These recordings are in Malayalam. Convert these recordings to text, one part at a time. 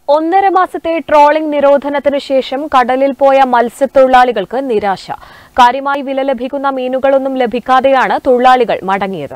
ഒന്നര മാസത്തെ ട്രോളിംഗ് നിരോധനത്തിനു ശേഷം കടലിൽ പോയ മത്സ്യത്തൊഴിലാളികൾക്ക് നിരാശ കാര്യമായി വില ലഭിക്കുന്ന മീനുകളൊന്നും ലഭിക്കാതെയാണ് തൊഴിലാളികൾ മടങ്ങിയത്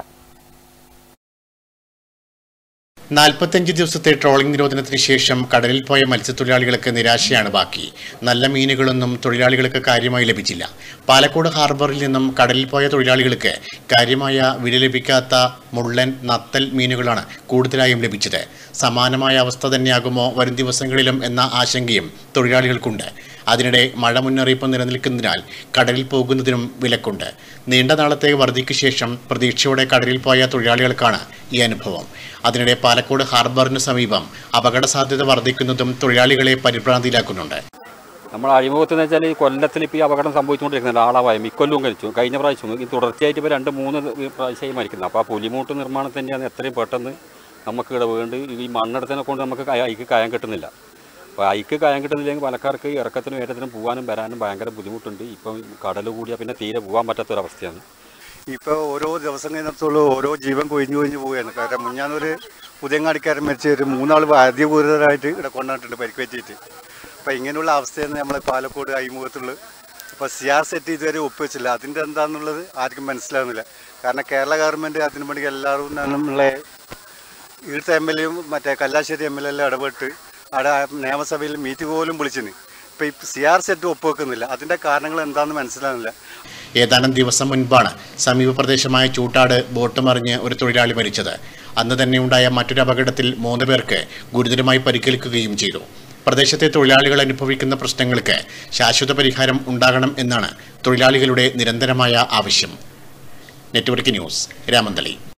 നാൽപ്പത്തഞ്ച് ദിവസത്തെ ട്രോളിംഗ് നിരോധനത്തിന് ശേഷം കടലിൽ പോയ മത്സ്യത്തൊഴിലാളികൾക്ക് നിരാശയാണ് ബാക്കി നല്ല മീനുകളൊന്നും തൊഴിലാളികൾക്ക് കാര്യമായി ലഭിച്ചില്ല പാലക്കോട് ഹാർബറിൽ നിന്നും കടലിൽ പോയ തൊഴിലാളികൾക്ക് കാര്യമായ വില ലഭിക്കാത്ത മുള്ളൻ നത്തൽ മീനുകളാണ് കൂടുതലായും ലഭിച്ചത് സമാനമായ അവസ്ഥ തന്നെയാകുമോ വരും ദിവസങ്ങളിലും എന്ന ആശങ്കയും തൊഴിലാളികൾക്കുണ്ട് അതിനിടെ മഴ മുന്നറിയിപ്പ് നിലനിൽക്കുന്നതിനാൽ കടലിൽ പോകുന്നതിനും വിലക്കുണ്ട് നീണ്ട നാളത്തെ വറുതിക്ക് ശേഷം പ്രതീക്ഷയോടെ കടലിൽ പോയ തൊഴിലാളികൾക്കാണ് ഈ അനുഭവം അതിനിടെ പാലക്കോട് ഹാർബറിന് സമീപം അപകട സാധ്യത വർദ്ധിക്കുന്നതും തൊഴിലാളികളെ പരിഭ്രാന്തിയിലാക്കുന്നുണ്ട് നമ്മൾ അഴിമുഖത്ത് എന്ന് വെച്ചാൽ ഈ കൊല്ലത്തിൽ ഇപ്പോൾ ഈ അപകടം സംഭവിച്ചുകൊണ്ടിരിക്കുന്നുണ്ട് ആളാവായ മിക്കൊല്ലവും കഴിച്ചു കഴിഞ്ഞ പ്രാവശ്യം ഈ തുടർച്ചയായിട്ട് ഇപ്പോൾ രണ്ട് മൂന്ന് പ്രാവശ്യമായി മരിക്കുന്നത് അപ്പോൾ ആ പുലിമൂട്ട് നിർമ്മാണത്തിൻ്റെയാണ് എത്രയും പെട്ടെന്ന് നമുക്ക് ഇവിടെ വേണ്ട ഈ മണ്ണെടുത്തതിനെ കൊണ്ട് നമുക്ക് കയ- അയക്ക് കയം കിട്ടുന്നില്ല അപ്പോൾ അയക്ക് കയം കിട്ടുന്നില്ലെങ്കിൽ പലക്കാർക്ക് ഇറക്കത്തിനും ഏറ്റത്തിനും പോകാനും വരാനും ഭയങ്കര ബുദ്ധിമുട്ടുണ്ട് ഇപ്പം കടൽ കൂടിയാൽ പിന്നെ തീരെ പോകാൻ പറ്റാത്തൊരവസ്ഥയാണ് ഇപ്പോൾ ഓരോ ദിവസം കഴിഞ്ഞത്തോളം ഓരോ ജീവൻ കൊഴിഞ്ഞു കൊഴിഞ്ഞു പോവുകയാണ് കാരണം മുഞ്ഞാന്നൊരു പുതിയങ്ങാടിക്കാരൻ മരിച്ച ഒരു മൂന്നാൾ അതിഗുരുതരമായിട്ട് ഇവിടെ കൊണ്ടുവന്നിട്ടുണ്ട് പരിക്ക് പറ്റിയിട്ട് അപ്പോൾ ഇങ്ങനെയുള്ള അവസ്ഥയാണ് നമ്മളെ പാലക്കോട് അഴിമുഖത്തുള്ളത് അപ്പോൾ സി ആർ സെറ്റ് ഇതുവരെ ഒപ്പുവെച്ചില്ല അതിൻ്റെ എന്താണെന്നുള്ളത് ആർക്കും മനസ്സിലാവുന്നില്ല കാരണം കേരള ഗവൺമെൻറ് അതിനു വേണ്ടി എല്ലാവരും നമ്മളെ ഈടുത്ത എം എൽ എയും മറ്റേ കല്ലാശ്ശേരി എം എൽ എല്ലാം ഇടപെട്ട് അവിടെ നിയമസഭയിൽ മീറ്റിംഗ് പോലും വിളിച്ചിന് ഇപ്പോൾ ഈ സി ആർ സെറ്റ് ഒപ്പുവെക്കുന്നില്ല അതിൻ്റെ കാരണങ്ങൾ എന്താണെന്ന് മനസ്സിലാവുന്നില്ല ഏതാനും ദിവസം മുൻപാണ് സമീപ പ്രദേശമായ ചൂട്ടാട് ബോട്ട് മറിഞ്ഞ് ഒരു തൊഴിലാളി മരിച്ചത് അന്ന് തന്നെ ഉണ്ടായ മറ്റൊരു അപകടത്തിൽ മൂന്ന് പേർക്ക് ഗുരുതരമായി പരിക്കേൽക്കുകയും ചെയ്തു പ്രദേശത്തെ തൊഴിലാളികൾ അനുഭവിക്കുന്ന പ്രശ്നങ്ങൾക്ക് ശാശ്വത പരിഹാരം ഉണ്ടാകണം എന്നാണ് തൊഴിലാളികളുടെ നിരന്തരമായ ആവശ്യം നെറ്റ്വർക്ക് ന്യൂസ് രാമന്തളി